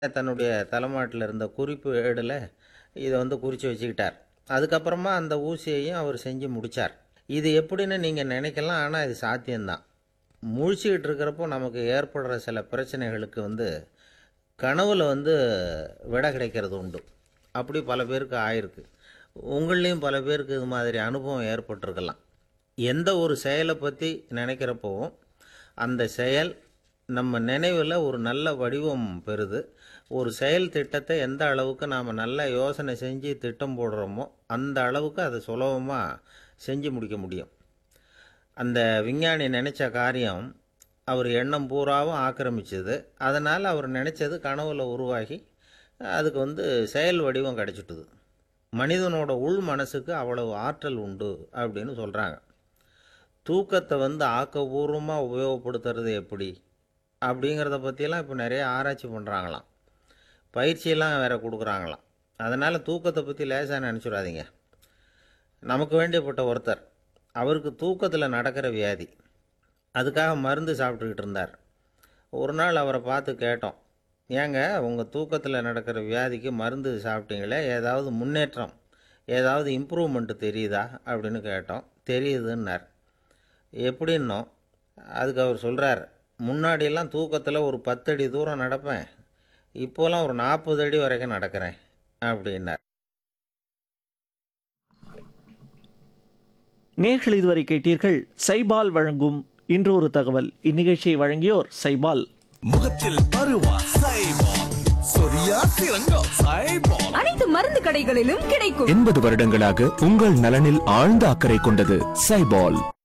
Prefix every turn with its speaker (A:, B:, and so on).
A: தன்னுடைய தலைமாட்டில் இருந்த குறிப்பு ஏடில் இதை வந்து குறித்து வச்சுக்கிட்டார் அதுக்கப்புறமா அந்த ஊசியையும் அவர் செஞ்சு முடித்தார் இது எப்படின்னு நீங்கள் நினைக்கலாம் ஆனால் இது சாத்தியம்தான் முழிச்சுக்கிட்டு இருக்கிறப்போ நமக்கு ஏற்படுற சில பிரச்சனைகளுக்கு வந்து கனவுல வந்து விடை கிடைக்கிறது உண்டு அப்படி பல பேருக்கு ஆயிருக்கு உங்கள்லேயும் பல பேருக்கு இது மாதிரி அனுபவம் ஏற்பட்டிருக்கலாம் எந்த ஒரு செயலை பற்றி நினைக்கிறப்போவும் அந்த செயல் நம்ம நினைவில் ஒரு நல்ல வடிவம் பெறுது ஒரு செயல் திட்டத்தை எந்த அளவுக்கு நாம் நல்ல யோசனை செஞ்சு திட்டம் போடுறோமோ அந்த அளவுக்கு அதை சுலபமாக செஞ்சு முடிக்க முடியும் அந்த விஞ்ஞானி நினச்ச காரியம் அவர் எண்ணம் பூராவும் ஆக்கிரமிச்சது அதனால் அவர் நினச்சது கனவுல உருவாகி அதுக்கு வந்து செயல் வடிவம் கிடைச்சிட்டுது மனிதனோட உள் மனசுக்கு அவ்வளவு ஆற்றல் உண்டு அப்படின்னு சொல்கிறாங்க தூக்கத்தை வந்து ஆக்கபூர்வமாக உபயோகப்படுத்துறது எப்படி அப்படிங்கிறத பற்றியெல்லாம் இப்போ நிறைய ஆராய்ச்சி பண்ணுறாங்களாம் பயிற்சியெல்லாம் வேறு கொடுக்குறாங்களாம் அதனால் தூக்கத்தை பற்றி லேசாக நினச்சிடாதீங்க நமக்கு வேண்டியப்பட்ட ஒருத்தர் அவருக்கு தூக்கத்தில் நடக்கிற வியாதி அதுக்காக மருந்து சாப்பிட்டுக்கிட்டு இருந்தார் ஒரு நாள் அவரை பார்த்து கேட்டோம் ஏங்க உங்கள் தூக்கத்தில் நடக்கிற வியாதிக்கு மருந்து சாப்பிட்டீங்களே ஏதாவது முன்னேற்றம் ஏதாவது இம்ப்ரூவ்மெண்ட்டு தெரியுதா அப்படின்னு கேட்டோம் தெரியுதுன்னார் எப்படின்னோம் அதுக்கு அவர் சொல்கிறார் முன்னாடியெல்லாம் தூக்கத்தில் ஒரு பத்தடி தூரம் நடப்பேன் இப்போலாம் ஒரு நாற்பது அடி வரைக்கும் நடக்கிறேன் அப்படின்னார்
B: நேர்கள் இதுவரை கேட்டீர்கள் சைபால் வழங்கும் இன்று ஒரு தகவல் இந்நிகழ்ச்சியை வழங்கியோர் சைபால்
C: முகத்தில் பருவா சைபால் சொரியா சிறங்கம் சைபால்
D: அனைத்து மருந்து கடைகளிலும் கிடைக்கும்
E: எண்பது வருடங்களாக உங்கள் நலனில் ஆழ்ந்த அக்கறை கொண்டது சைபால்